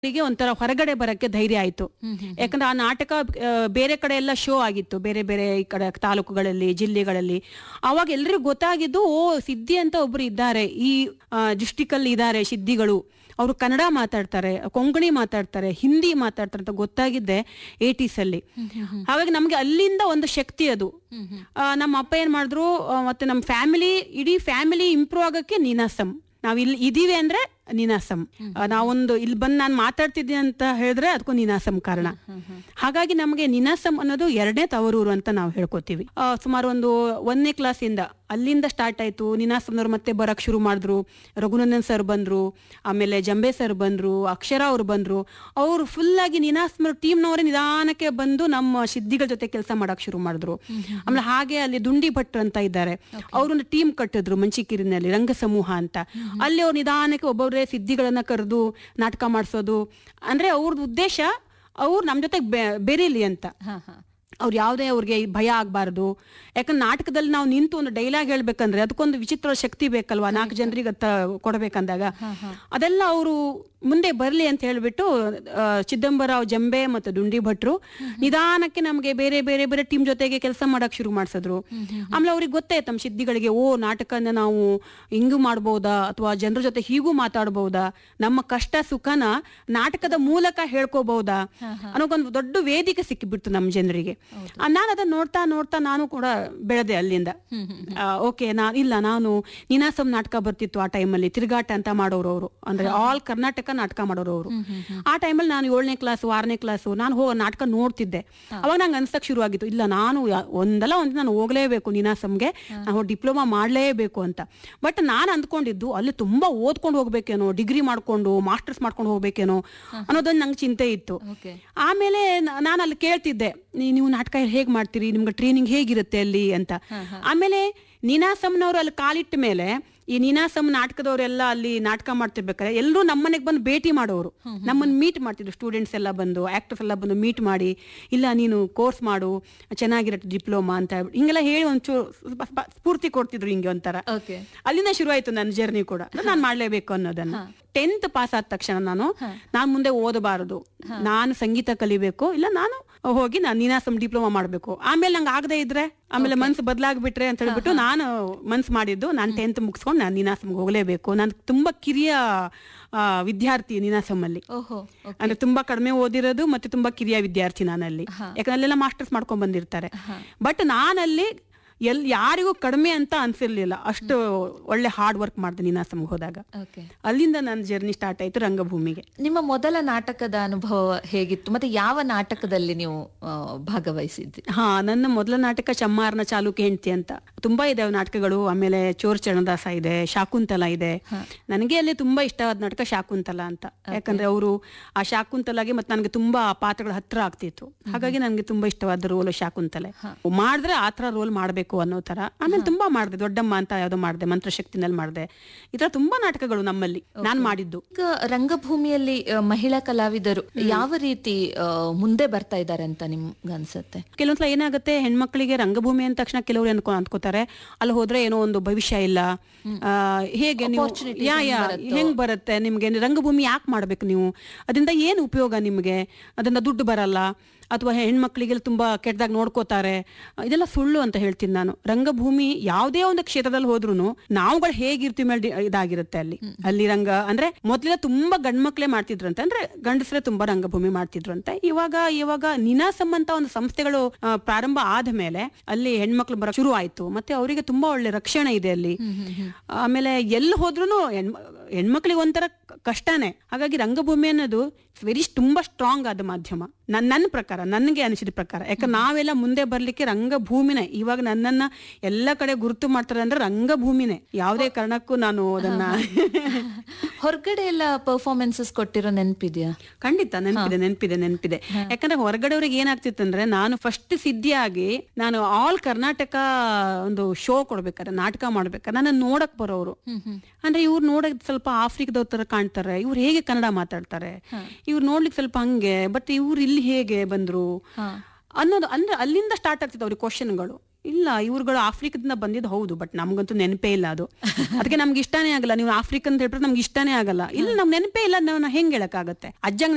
ಗೆ ಒಂಥರ ಹೊರಗಡೆ ಬರಕ್ಕೆ ಧೈರ್ಯ ಆಯ್ತು ಯಾಕಂದ್ರೆ ಆ ನಾಟಕ ಆ, ಬೇರೆ ಕಡೆ ಎಲ್ಲ ಶೋ ಆಗಿತ್ತು ಬೇರೆ ಬೇರೆ ಈ ಕಡೆ ತಾಲೂಕುಗಳಲ್ಲಿ ಜಿಲ್ಲೆಗಳಲ್ಲಿ ಅವಾಗ ಎಲ್ರಿಗೂ ಗೊತ್ತಾಗಿದ್ದು ಓ ಸಿದ್ಧಿ ಅಂತ ಒಬ್ರು ಇದ್ದಾರೆ ಈ ಡಿಸ್ಟಿಕ್ ಅಲ್ಲಿ ಇದ್ದಾರೆ ಸಿದ್ಧಿಗಳು ಅವರು ಕನ್ನಡ ಮಾತಾಡ್ತಾರೆ ಕೊಂಕಣಿ ಮಾತಾಡ್ತಾರೆ ಹಿಂದಿ ಮಾತಾಡ್ತಾರೆ ಅಂತ ಗೊತ್ತಾಗಿದ್ದೆ ಏಟೀಸ್ ಅಲ್ಲಿ ಹಾಗಾಗಿ ನಮ್ಗೆ ಅಲ್ಲಿಂದ ಒಂದು ಶಕ್ತಿ ಅದು ಆ, ನಮ್ಮ ಅಪ್ಪ ಏನ್ ಮಾಡಿದ್ರು ಆ, ಮತ್ತೆ ನಮ್ಮ ಫ್ಯಾಮಿಲಿ ಇಡೀ ಫ್ಯಾಮಿಲಿ ಇಂಪ್ರೂವ್ ಆಗಕ್ಕೆ ನೀನಾಸಂ ನಾವ್ ಇಲ್ಲಿ ಇದೀವಿ ಅಂದ್ರೆ ನೀನಾಸಂ ಆ, ನಾವೊಂದು ಇಲ್ಲಿ ಬಂದು ನಾನು ಮಾತಾಡ್ತಿದ್ದೀನಿ ಅಂತ ಹೇಳಿದ್ರೆ ಅದಕ್ಕೂ ನೀನಾಸಂ ಕಾರಣ ಹಾಗಾಗಿ ನಮಗೆ ನೀನಾಸಂ ಅನ್ನೋದು ಎರಡನೇ ತವರೂರು ಅಂತ ನಾವು ಹೇಳ್ಕೊತೀವಿ ಆ, ಸುಮಾರು ಒಂದು ಒಂದನೇ ಕ್ಲಾಸಿಂದ ಅಲ್ಲಿಂದ ಸ್ಟಾರ್ಟ್ ಆಯ್ತು ನೀನಾಸಂನವ್ರು ಮತ್ತೆ ಬರಕ್ ಶುರು ಮಾಡಿದ್ರು ರಘುನಂದನ್ ಸರ್ ಬಂದ್ರು ಆಮೇಲೆ ಜಂಬೆ ಸರ್ ಬಂದ್ರು ಅಕ್ಷರ ಅವ್ರು ಬಂದ್ರು ಅವರು ಫುಲ್ ಆಗಿ ನೀನಾಸಂ ಟೀಮ್ನವರೇ ನಿಧಾನಕ್ಕೆ ಬಂದು ನಮ್ಮ ಸಿದ್ಧಿಗಳ ಜೊತೆ ಕೆಲಸ ಮಾಡಕ್ ಶುರು ಮಾಡಿದ್ರು ಆಮೇಲೆ ಹಾಗೆ ಅಲ್ಲಿ ದುಂಡಿ ಭಟ್ರು ಅಂತ ಇದ್ದಾರೆ ಅವ್ರೊಂದು ಟೀಮ್ ಕಟ್ಟಿದ್ರು ಮಂಚಿಕಿರಿನಲ್ಲಿ ರಂಗ ಸಮೂಹ ಅಂತ ಅಲ್ಲಿ ಅವ್ರು ನಿಧಾನಕ್ಕೆ ಒಬ್ಬೊಬ್ಬರೇ ಸಿದ್ಧಿಗಳನ್ನ ಕರೆದು ನಾಟಕ ಮಾಡಿಸೋದು ಅಂದ್ರೆ ಅವ್ರದ್ದು ಉದ್ದೇಶ ಅವ್ರು ನಮ್ಮ ಜೊತೆ ಬೆರೀಲಿ ಅಂತ ಅವ್ರು ಯಾವುದೇ ಅವ್ರಿಗೆ ಭಯ ಆಗಬಾರ್ದು ಯಾಕಂದ್ರೆ ನಾಟಕದಲ್ಲಿ ನಾವು ನಿಂತು ಒಂದು ಡೈಲಾಗ್ ಹೇಳ್ಬೇಕಂದ್ರೆ ಅದಕ್ಕೊಂದು ವಿಚಿತ್ರ ಶಕ್ತಿ ಬೇಕಲ್ವಾ ನಾಲ್ಕು ಜನರಿಗೆ ಅತ್ತ ಕೊಡಬೇಕಂದಾಗ ಅದೆಲ್ಲ ಅವರು ಮುಂದೆ ಬರಲಿ ಅಂತ ಹೇಳ್ಬಿಟ್ಟು ಆ, ಚಿದಂಬರಾವ್ ಜಂಬೆ ಮತ್ತು ದುಂಡಿ ಭಟ್ರು ನಿಧಾನಕ್ಕೆ ನಮಗೆ ಬೇರೆ ಬೇರೆ ಬೇರೆ ಟೀಮ್ ಜೊತೆಗೆ ಕೆಲಸ ಮಾಡಕ್ ಶುರು ಮಾಡಿಸಿದ್ರು ಆಮೇಲೆ ಅವ್ರಿಗೆ ಗೊತ್ತೇ ತಮ್ಮ ಸಿದ್ಧಿಗಳಿಗೆ ಓ ನಾಟಕನ ನಾವು ಹಿಂಗೂ ಮಾಡ್ಬೋದಾ ಅಥವಾ ಜನರ ಜೊತೆ ಹೀಗೂ ಮಾತಾಡ್ಬೋದಾ ನಮ್ಮ ಕಷ್ಟ ಸುಖನ ನಾಟಕದ ಮೂಲಕ ಹೇಳ್ಕೋಬಹುದಾ ಅನ್ನೋಕೊಂದು ದೊಡ್ಡ ವೇದಿಕೆ ಸಿಕ್ಕಿಬಿಡ್ತು ನಮ್ಮ ಜನರಿಗೆ ನಾನು ಅದನ್ನ ನೋಡ್ತಾ ನೋಡ್ತಾ ನಾನು ಕೂಡ ಬೆಳೆದೆ ಅಲ್ಲಿಂದ ಓಕೆ ನಾ ಇಲ್ಲ ನಾನು ನೀನಾಸಂ ನಾಟಕ ಬರ್ತಿತ್ತು ಆ ಟೈಮಲ್ಲಿ ತಿರುಗಾಟ ಅಂತ ಮಾಡೋರು ಅವರು ಅಂದ್ರೆ ಆಲ್ ಕರ್ನಾಟಕ ನಾಟಕ ಮಾಡೋರು ಅವರು ಆ ಟೈಮಲ್ಲಿ ನಾನು ಏಳನೇ ಕ್ಲಾಸ್ ಆರನೇ ಕ್ಲಾಸು ನಾನು ಹೋಗೋ ನಾಟಕ ನೋಡ್ತಿದ್ದೆ ಅವಾಗ ನಂಗೆ ಅನ್ಸಕ್ ಶುರು ಆಗಿತ್ತು ಇಲ್ಲ ನಾನು ಯಾ- ಒಂದಲ್ಲ ಒಂದು ನಾನು ಹೋಗ್ಲೇಬೇಕು ನೀನಾಸಂಗೆ ನಾನು ಡಿಪ್ಲೊಮಾ ಮಾಡ್ಲೇಬೇಕು ಅಂತ ಬಟ್ ನಾನು ಅಂದ್ಕೊಂಡಿದ್ದು ಅಲ್ಲಿ ತುಂಬಾ ಓದ್ಕೊಂಡು ಹೋಗ್ಬೇಕೇನೋ ಡಿಗ್ರಿ ಮಾಡ್ಕೊಂಡು ಮಾಸ್ಟರ್ಸ್ ಮಾಡ್ಕೊಂಡು ಹೋಗ್ಬೇಕೇನೋ ಅನ್ನೋದೊಂದು ನಂಗೆ ಚಿಂತೆ ಇತ್ತು ಓಕೆ ಆಮೇಲೆ ನಾನು ಅಲ್ಲಿ ಕೇಳ್ತಿದ್ದೆ ನೀ- ನೀವು ನಾಟಕ ಹೇಗ್ ಮಾಡ್ತೀರಿ ನಿಮ್ಗೆ ಟ್ರೈನಿಂಗ್ ಹೇಗಿರುತ್ತೆ ಅಲ್ಲಿ ಅಂತ ಆಮೇಲೆ ನೀನಾಸಂನವ್ರು ಅಲ್ಲಿ ಕಾಲಿಟ್ಟ ಮೇಲೆ ಈ ನೀನಾಸಂ ನಾಟಕದವರೆಲ್ಲ ಅಲ್ಲಿ ನಾಟಕ ಮಾಡ್ತಿರ್ಬೇಕಾದ್ರೆ ಎಲ್ಲರೂ ನಮ್ಮನೆಗೆ ಬಂದು ಭೇಟಿ ಮಾಡೋರು ನಮ್ಮನ್ನ ಮೀಟ್ ಮಾಡ್ತಿದ್ರು ಸ್ಟೂಡೆಂಟ್ಸ್ ಎಲ್ಲ ಬಂದು ಆಕ್ಟರ್ಸ್ ಎಲ್ಲ ಬಂದು ಮೀಟ್ ಮಾಡಿ ಇಲ್ಲ ನೀನು ಕೋರ್ಸ್ ಮಾಡು ಚೆನ್ನಾಗಿರತ್ತೆ ಡಿಪ್ಲೊಮಾ ಅಂತ ಹೇಳ್ಬಿಟ್ಟು ಹಿಂಗೆಲ್ಲ ಹೇಳಿ ಒಂಚೂರು ಸ್ವಲ್ಪ ಸ್ಪ- ಸ್ಫೂರ್ತಿ ಕೊಡ್ತಿದ್ರು ಹಿಂಗೆ ಒಂಥರ ಓಕೆ ಅಲ್ಲಿಂದ ಶುರು ಆಯ್ತು ನನ್ನ ಜರ್ನಿ ಕೂಡ ನಾನು ಮಾಡ್ಲೇಬೇಕು ಅನ್ನೋದನ್ನ ಟೆಂತ್ ಪಾಸ್ ಆದ ತಕ್ಷಣ ನಾನು ನಾನು ಮುಂದೆ ಓದಬಾರದು ನಾನು ಸಂಗೀತ ಕಲಿಬೇಕು ಇಲ್ಲ ನಾನು ಹೋಗಿ ನಾನು ನೀನಾಸಂ ಡಿಪ್ಲೊಮಾ ಮಾಡ್ಬೇಕು ಆಮೇಲೆ ನಂಗೆ ಆಗದೆ ಇದ್ರೆ ಆಮೇಲೆ ಮನ್ಸು ಬದಲಾಗ್ಬಿಟ್ರೆ ಅಂತ ಹೇಳ್ಬಿಟ್ಟು ನಾನು ಮನ್ಸು ಮಾಡಿದ್ದು ನಾನು ಟೆಂತ್ ಮುಗಿಸ್ಕೊಂಡು ನಾನು ನೀನಾಸಂಗೆ ಹೋಗ್ಲೇಬೇಕು ನಾನು ತುಂಬಾ ಕಿರಿಯ ಆ, ವಿದ್ಯಾರ್ಥಿ ನೀನಾಸಂಲ್ಲಿ ಓಹೋ ಅಂದ್ರೆ ತುಂಬಾ ಕಡಿಮೆ ಓದಿರೋದು ಮತ್ತೆ ತುಂಬಾ ಕಿರಿಯ ವಿದ್ಯಾರ್ಥಿ ನಾನಲ್ಲಿ ಯಾಕಂದ್ರೆ ಅಲ್ಲೆಲ್ಲ ಮಾಸ್ಟರ್ಸ್ ಮಾಡ್ಕೊಂಡ್ ಬಂದಿರ್ತಾರೆ ಬಟ್ ನಾನಲ್ಲಿ ಎಲ್ ಯಾರಿಗೂ ಕಡಿಮೆ ಅಂತ ಅನ್ಸಿರ್ಲಿಲ್ಲ ಅಷ್ಟು ಒಳ್ಳೆ ಹಾರ್ಡ್ ವರ್ಕ್ ಮಾಡಿದೆ ನೀನಾಸಂಗೆ ಹೋದಾಗ ಓಕೆ ಅಲ್ಲಿಂದ ನನ್ನ ಜರ್ನಿ ಸ್ಟಾರ್ಟ್ ಆಯ್ತು ರಂಗಭೂಮಿಗೆ ನಿಮ್ಮ ಮೊದಲ ನಾಟಕದ ಅನುಭವ ಹೇಗಿತ್ತು ಮತ್ತೆ ಯಾವ ನಾಟಕದಲ್ಲಿ ನೀವು ಆ, ಭಾಗವಹಿಸಿದ್ರಿ ಹಾ ನನ್ನ ಮೊದಲ ನಾಟಕ ಚಮ್ಮಾರನ ಚಾಲುಕ್ಯ ಹೆಂಡತಿ ಅಂತ ತುಂಬಾ ಇದಾವೆ ನಾಟಕಗಳು ಆಮೇಲೆ ಚೋರ್ ಚರಣದಾಸ ಇದೆ ಶಾಕುಂತಲ ಇದೆ ನನಗೆ ಅಲ್ಲಿ ತುಂಬಾ ಇಷ್ಟವಾದ ನಾಟಕ ಶಾಕುಂತಲ ಅಂತ ಯಾಕಂದ್ರೆ ಅವರು ಆ ಶಾಕುಂತಲಾಗೆ ಮತ್ತೆ ನನಗೆ ತುಂಬಾ ಪಾತ್ರಗಳ ಹತ್ರ ಆಗ್ತಿತ್ತು ಹಾಗಾಗಿ ನನಗೆ ತುಂಬಾ ಇಷ್ಟವಾದ ರೋಲ್ ಶಾಕುಂತಲೆ ಮಾಡಿದ್ರೆ ಆ ತರ ರೋಲ್ ಮಾಡ್ಬೇಕು ಅನ್ನೋ ತರ ಆಮೇಲೆ ತುಂಬಾ ಮಾಡಿದೆ ದೊಡ್ಡಮ್ಮ ಅಂತ ಯಾವ್ದೋ ಮಾಡಿದೆ ಮಂತ್ರಶಕ್ತಿನಲ್ಲಿ ಮಾಡಿದೆ ಈ ತರ ತುಂಬಾ ನಾಟಕಗಳು ನಮ್ಮಲ್ಲಿ ನಾನ್ ಮಾಡಿದ್ದು ಈಗ ರಂಗಭೂಮಿಯಲ್ಲಿ ಆ, ಮಹಿಳಾ ಕಲಾವಿದರು ಯಾವ ರೀತಿ ಆ, ಮುಂದೆ ಬರ್ತಾ ಇದ್ದಾರೆ ಅಂತ ನಿಮ್ಗೆ ಅನ್ಸುತ್ತೆ ಕೆಲವೊಂದ್ಸಲ ಏನಾಗುತ್ತೆ ಹೆಣ್ಮಕ್ಳಿಗೆ ರಂಗಭೂಮಿ ಅಂದ ತಕ್ಷಣ ಕೆಲವರು ಅನ್ಕೊ ಅಂದ್ಕೋತಾರೆ ಅಲ್ಲಿ ಹೋದ್ರೆ ಏನೋ ಒಂದು ಭವಿಷ್ಯ ಇಲ್ಲ ಆ, ಹೇಗೆ ನೀವು ಯಾ ಯಾ ಹೆಂಗ್ ಬರುತ್ತೆ ನಿಮ್ಗೆ ರಂಗಭೂಮಿ ಯಾಕೆ ಮಾಡ್ಬೇಕು ನೀವು ಅದರಿಂದ ಏನು ಉಪಯೋಗ ನಿಮ್ಗೆ ಅದರಿಂದ ದುಡ್ಡು ಬರಲ್ಲ ಅಥವಾ ಹೆಣ್ಮಕ್ಳಿಗೆ ತುಂಬಾ ಕೆಟ್ಟದಾಗ ನೋಡ್ಕೋತಾರೆ ಇದೆಲ್ಲ ಸುಳ್ಳು ಅಂತ ಹೇಳ್ತೀನಿ ನಾನು ರಂಗಭೂಮಿ ಯಾವುದೇ ಒಂದು ಕ್ಷೇತ್ರದಲ್ಲಿ ಹೋದ್ರು ನಾವುಗಳು ಹೇಗಿರ್ತೀವಿ ಮೇಲೆ ಡಿ- ಇದಾಗಿರುತ್ತೆ ಅಲ್ಲಿ ಅಲ್ಲಿ ರಂಗ ಅಂದ್ರೆ ಮೊದ್ಲೆಲ್ಲ ತುಂಬಾ ಗಂಡ್ಮಕ್ಳೇ ಮಾಡ್ತಿದ್ರಂತೆ ಅಂದ್ರೆ ಗಂಡಸರೇ ತುಂಬಾ ರಂಗಭೂಮಿ ಮಾಡ್ತಿದ್ರಂತೆ ಇವಾಗ ಇವಾಗ ನಿನಾಸಂ ಅಂತ ಒಂದು ಸಂಸ್ಥೆಗಳು ಆ, ಪ್ರಾರಂಭ ಆದ ಮೇಲೆ ಅಲ್ಲಿ ಹೆಣ್ಮಕ್ಳು ಬರ ಶುರು ಆಯ್ತು ಮತ್ತೆ ಅವರಿಗೆ ತುಂಬಾ ಒಳ್ಳೆ ರಕ್ಷಣೆ ಇದೆ ಅಲ್ಲಿ ಆಮೇಲೆ ಎಲ್ಲಿ ಹೋದ್ರು ಹೆಣ್ಮಕ್ಳಿಗೆ ಒಂಥರ ಕ- ಕಷ್ಟನೇ ಹಾಗಾಗಿ ರಂಗಭೂಮಿ ಅನ್ನೋದು ವೆರಿ ತುಂಬಾ ಸ್ಟ್ರಾಂಗ್ ಆದ ಮಾಧ್ಯಮ ನನ್ ನನ್ನ ಪ್ರಕಾರ ನನಗೆ ಅನಿಸಿದ ಪ್ರಕಾರ ಯಾಕಂದ್ರೆ ನಾವೆಲ್ಲ ಮುಂದೆ ಬರ್ಲಿಕ್ಕೆ ರಂಗಭೂಮಿನೇ ಇವಾಗ ನನ್ನನ್ನ ಎಲ್ಲ ಕಡೆ ಗುರುತು ಮಾಡ್ತಾರೆ ಅಂದ್ರೆ ರಂಗಭೂಮಿನೇ ಯಾವುದೇ ಕಾರಣಕ್ಕೂ ನಾನು ಅದನ್ನ ಹೊರಗಡೆ ಎಲ್ಲ ಪರ್ಫಾರ್ಮೆನ್ಸಸ್ ಕೊಟ್ಟಿರೋ ನೆನಪಿದ್ಯಾ ಖಂಡಿತ ನೆನಪಿದೆ ನೆನಪಿದೆ ನೆನಪಿದೆ ಯಾಕಂದ್ರೆ ಹೊರಗಡೆಯವ್ರಿಗೆ ಏನಾಗ್ತಿತ್ತಂದ್ರೆ ನಾನು ಫಸ್ಟ್ ಸಿದ್ಧಿಯಾಗಿ ನಾನು ಆಲ್ ಕರ್ನಾಟಕ ಒಂದು ಶೋ ಕೊಡ್ಬೇಕಾದ್ರೆ ನಾಟಕ ಮಾಡ್ಬೇಕಾದ್ರೆ ನನ್ನ ನೋಡಕ್ ಬರೋರು ಅಂದ್ರೆ ಇವ್ರು ನೋಡಕ್ ಸ್ವಲ್ಪ ಆಫ್ರಿಕಾದವ್ರ ತರ ಕಾಣ್ತಾರೆ ಇವ್ರು ಹೇಗೆ ಕನ್ನಡ ಮಾತಾಡ್ತಾರೆ ಇವ್ರು ನೋಡ್ಲಿಕ್ಕೆ ಸ್ವಲ್ಪ ಹಂಗೆ ಬಟ್ ಇವ್ರು ಇಲ್ಲಿ ಹೇಗೆ ಬಂದ್ರು ಅನ್ನೋದು ಅಂದ್ರೆ ಅಲ್ಲಿಂದ ಸ್ಟಾರ್ಟ್ ಆಗ್ತಿತ್ತು ಅವ್ರಿಗೆ ಕ್ವಶನ್ಗಳು ಇಲ್ಲ ಇವ್ರುಗಳು ಆಫ್ರಿಕಾದಿಂದ ಬಂದಿದ್ದು ಹೌದು ಬಟ್ ನಮ್ಗಂತೂ ನೆನಪೇ ಇಲ್ಲ ಅದು ಅದಕ್ಕೆ ನಮ್ಗೆ ಇಷ್ಟನೇ ಆಗಲ್ಲ ನೀವು ಆಫ್ರಿಕಾ ಅಂತ ಹೇಳ್ಬಿಟ್ರೆ ನಮ್ಗೆ ಇಷ್ಟನೇ ಆಗಲ್ಲ ಇಲ್ಲ ನಮ್ಗೆ ನೆನಪೇ ಇಲ್ಲ ನಾವು ಹೆಂಗ್ ಹೇಳಕ್ಕಾಗತ್ತೆ ಅಜ್ಜಂಗ್